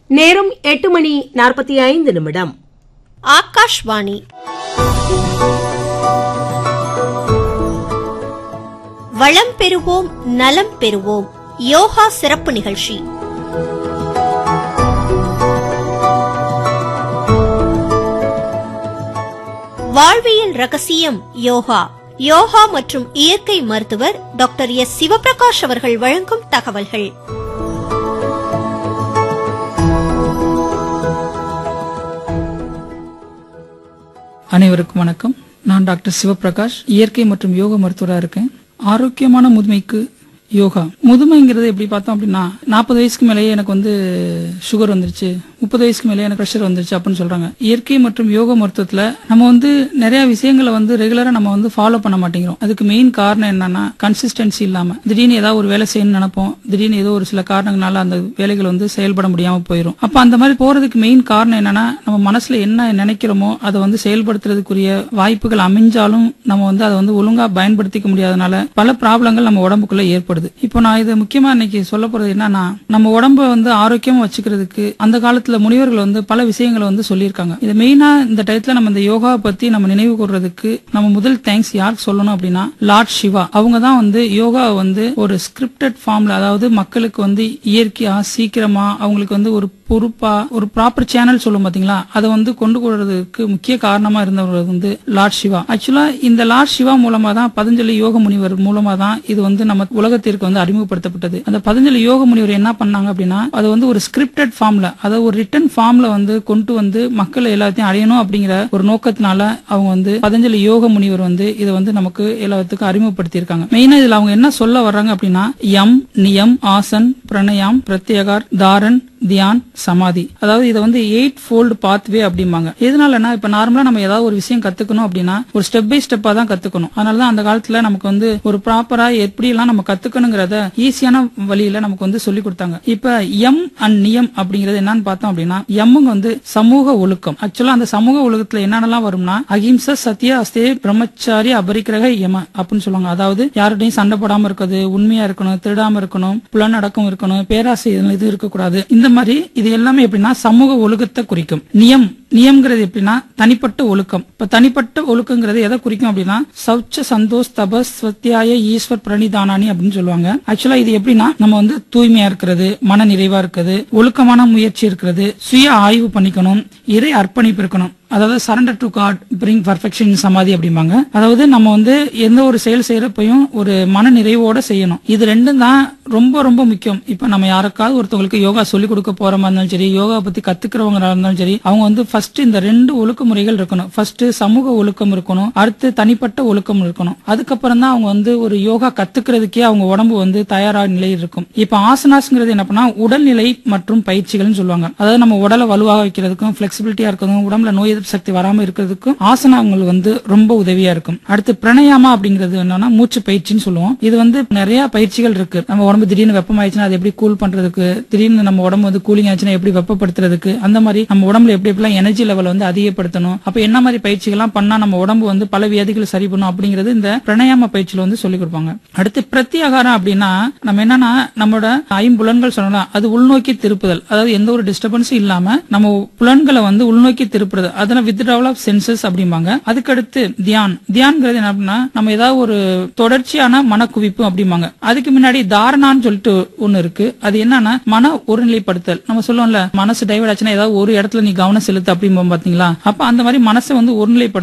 நேரம் எட்டு மணி நாற்பத்தி ஐந்து நிமிடம் ஆகாஷ்வாணி வளம் பெறுவோம் நலம் பெறுவோம் யோகா சிறப்பு நிகழ்ச்சி வாழ்வியல் ரகசியம் யோகா யோகா மற்றும் இயற்கை மருத்துவர் டாக்டர் எஸ் சிவபிரகாஷ் அவர்கள் வழங்கும் தகவல்கள் அனைவருக்கும் வணக்கம் நான் டாக்டர் சிவபிரகாஷ் இயற்கை மற்றும் யோக மருத்துவராக இருக்கேன் ஆரோக்கியமான முதுமைக்கு யோகா முதுமைங்கிறது எப்படி பார்த்தோம் அப்படின்னா நாற்பது வயசுக்கு மேலேயே எனக்கு வந்து சுகர் வந்துருச்சு முப்பது வயசுக்கு மேலே எனக்கு ப்ரெஷர் வந்துருச்சு அப்படின்னு சொல்றாங்க இயற்கை மற்றும் யோக மருத்துவத்துல நம்ம வந்து நிறைய விஷயங்களை வந்து ரெகுலரா நம்ம வந்து ஃபாலோ பண்ண மாட்டேங்கிறோம் அதுக்கு மெயின் காரணம் என்னன்னா கன்சிஸ்டன்சி இல்லாம திடீர்னு ஏதாவது ஒரு வேலை செய்யணும்னு நினைப்போம் திடீர்னு ஏதோ ஒரு சில காரணங்களால அந்த வேலைகள் வந்து செயல்பட முடியாம போயிடும் அப்ப அந்த மாதிரி போறதுக்கு மெயின் காரணம் என்னன்னா நம்ம மனசுல என்ன நினைக்கிறோமோ அதை வந்து செயல்படுத்துறதுக்குரிய வாய்ப்புகள் அமைஞ்சாலும் நம்ம வந்து அதை வந்து ஒழுங்கா பயன்படுத்திக்க முடியாதனால பல ப்ராப்ளங்கள் நம்ம உடம்புக்குள்ள ஏற்படுது இப்போ நான் இது முக்கியமா இன்னைக்கு சொல்ல போறது என்னன்னா நம்ம உடம்ப வந்து ஆரோக்கியமா வச்சுக்கிறதுக்கு அந்த காலத்துல முனிவர்கள் வந்து பல விஷயங்களை வந்து சொல்லியிருக்காங்க இது மெயினா இந்த டயத்துல நம்ம இந்த யோகாவை பத்தி நம்ம நினைவு கூறுறதுக்கு நம்ம முதல் தேங்க்ஸ் யாருக்கு சொல்லணும் அப்படின்னா லார்ட் சிவா அவங்க தான் வந்து யோகாவை வந்து ஒரு ஸ்கிரிப்டட் ஃபார்ம்ல அதாவது மக்களுக்கு வந்து இயற்கையா சீக்கிரமா அவங்களுக்கு வந்து ஒரு பொறுப்பா ஒரு ப்ராப்பர் சேனல் சொல்லும் பாத்தீங்களா அதை வந்து கொண்டு போறதுக்கு முக்கிய காரணமா இருந்தவர் வந்து லார்ட் சிவா ஆக்சுவலா இந்த லார்ட் சிவா மூலமா தான் பதஞ்சலி யோக முனிவர் மூலமா தான் இது வந்து நம்ம உலகத்திற்கு வந்து அறிமுகப்படுத்தப்பட்டது அந்த பதஞ்சலி யோக முனிவர் என்ன பண்ணாங்க அப்படின்னா அது வந்து ஒரு ஸ்கிரிப்டட் ஃபார்ம்ல அதாவது ஒரு ரிட்டன் ஃபார்ம்ல வந்து கொண்டு வந்து மக்கள் எல்லாத்தையும் அடையணும் அப்படிங்கிற ஒரு நோக்கத்தினால அவங்க வந்து பதஞ்சலி யோக முனிவர் வந்து இதை வந்து நமக்கு எல்லாத்துக்கும் அறிமுகப்படுத்தியிருக்காங்க மெயினா இதுல அவங்க என்ன சொல்ல வர்றாங்க அப்படின்னா யம் நியம் ஆசன் பிரணயாம் பிரத்யேகார் தாரன் தியான் சமாதி அதாவது இதை வந்து எயிட் ஃபோல்டு பாத்வே அப்படிம்பாங்க எதனாலனா இப்ப நார்மலா நம்ம ஏதாவது ஒரு விஷயம் கத்துக்கணும் அப்படின்னா ஒரு ஸ்டெப் பை ஸ்டெப்பா தான் கத்துக்கணும் அதனாலதான் அந்த காலத்துல நமக்கு வந்து ஒரு ப்ராப்பரா எப்படி எல்லாம் நம்ம கத்துக்கணுங்கிறத ஈஸியான வழியில நமக்கு வந்து சொல்லி கொடுத்தாங்க இப்ப எம் அண்ட் நியம் அப்படிங்கிறது என்னன்னு பார்த்தோம் அப்படின்னா எம்முங்க வந்து சமூக ஒழுக்கம் ஆக்சுவலா அந்த சமூக ஒழுக்கத்துல என்னென்னலாம் வரும்னா அகிம்ச சத்யா அஸ்தே பிரம்மச்சாரி அபரிக்கிரக யம அப்படின்னு சொல்லுவாங்க அதாவது யார்கிட்டையும் சண்டை போடாம இருக்கிறது உண்மையா இருக்கணும் திருடாம இருக்கணும் புலனடக்கம் இருக்கணும் பேராசை இதெல்லாம் இது இருக்கக்கூடாது இந்த மாதிரி இது எல்லாமே எப்படின்னா சமூக ஒழுக்கத்தை குறிக்கும் நியம் நியம்ங்கிறது எப்படின்னா தனிப்பட்ட ஒழுக்கம் இப்ப தனிப்பட்ட ஒழுக்கங்கிறது எதை குறிக்கும் அப்படின்னா சௌச்ச சந்தோஷ் தபஸ் ஸ்வத்தியாய ஈஸ்வர் பிரணிதானானி அப்படின்னு சொல்லுவாங்க ஆக்சுவலா இது எப்படின்னா நம்ம வந்து தூய்மையா இருக்கிறது மன நிறைவா இருக்கிறது ஒழுக்கமான முயற்சி இருக்கிறது சுய ஆய்வு பண்ணிக்கணும் இறை அர்ப்பணிப்பு இருக்கணும் அதாவது surrender to God bring perfection சமாதி அப்படிம்பாங்க அதாவது நம்ம வந்து எந்த ஒரு செயல் செய்யறப்பையும் ஒரு மன நிறைவோட செய்யணும் இது ரெண்டும் தான் ரொம்ப ரொம்ப முக்கியம் இப்ப நம்ம யாருக்காவது ஒருத்தவங்களுக்கு யோகா சொல்லி கொடுக்க போறமா இருந்தாலும் சரி யோகா பத்தி கத்துக்கிறவங்க இருந்தாலும் சரி அவங்க வந்து ஃபர்ஸ்ட் இந்த ரெண்டு ஒழுக்க முறைகள் இருக்கணும் ஃபர்ஸ்ட் சமூக ஒழுக்கம் இருக்கணும் அடுத்து தனிப்பட்ட ஒழுக்கம் இருக்கணும் அதுக்கப்புறம் தான் அவங்க வந்து ஒரு யோகா கத்துக்கிறதுக்கே அவங்க உடம்பு வந்து தயாராக நிலையில் இருக்கும் இப்ப ஆசனாஸ்ங்கிறது என்ன பண்ணா உடல்நிலை மற்றும் பயிற்சிகள்னு சொல்லுவாங்க அதாவது நம்ம உடலை வலுவாக வைக்கிறதுக்கும் பிளெக்சிபிலிட்டியா இருக்கிறதுக்கும் உடம்புல நோய் எதிர்ப்பு சக்தி வராம இருக்கிறதுக்கும் ஆசனங்கள் வந்து ரொம்ப உதவியா இருக்கும் அடுத்து பிரணயாமா அப்படிங்கிறது என்னன்னா மூச்சு பயிற்சின்னு சொல்லுவோம் இது வந்து நிறைய பயிற்சிகள் இருக்கு நம்ம உடம்பு திடீர்னு வெப்பமாயிடுச்சுன்னா அது எப்படி கூல் பண்றதுக்கு திடீர்னு நம்ம உடம்பு வந்து கூலிங் ஆச்சுன்னா எப்படி வெப்பப்படுத்துறதுக்கு அந்த மாதிரி நம்ம உடம்புல எப்படி எப்படிலாம் எனர்ஜி லெவல் வந்து அதிகப்படுத்தணும் அப்ப என்ன மாதிரி பயிற்சிகள்லாம் பண்ணா நம்ம உடம்பு வந்து பல வியாதிகளை சரி பண்ணும் அப்படிங்கிறது இந்த பிரணயாம பயிற்சியில வந்து சொல்லி கொடுப்பாங்க அடுத்து பிரத்யாகாரம் அப்படின்னா நம்ம என்னன்னா நம்மளோட ஐம்புலன்கள் சொல்லலாம் அது உள்நோக்கி திருப்புதல் அதாவது எந்த ஒரு டிஸ்டர்பன்ஸும் இல்லாம நம்ம புலன்களை வந்து உள்நோக்கி திருப்புறது அதெல்லாம் வித்ட்ராவல் ஆஃப் சென்சஸ் அப்படிம்பாங்க அதுக்கடுத்து தியான் தியான்ங்கிறது என்ன அப்படின்னா நம்ம ஏதாவது ஒரு தொடர்ச்சியான மனக்குவிப்பு அப்படிம்பாங்க அதுக்கு முன்னாடி தாரணான்னு சொல்லிட்டு ஒண்ணு இருக்கு அது என்னன்னா மன ஒருநிலைப்படுத்தல் நம்ம சொல்லுவோம்ல மனசு டைவர்ட் ஆச்சுன்னா ஏதாவது ஒரு இடத்துல நீ கவனம் செலுத்து அப்படிம்போம் பாத்தீங்களா அப்ப அந்த மாதிரி மனசை வந்து ஒருநிலைப்படுத்த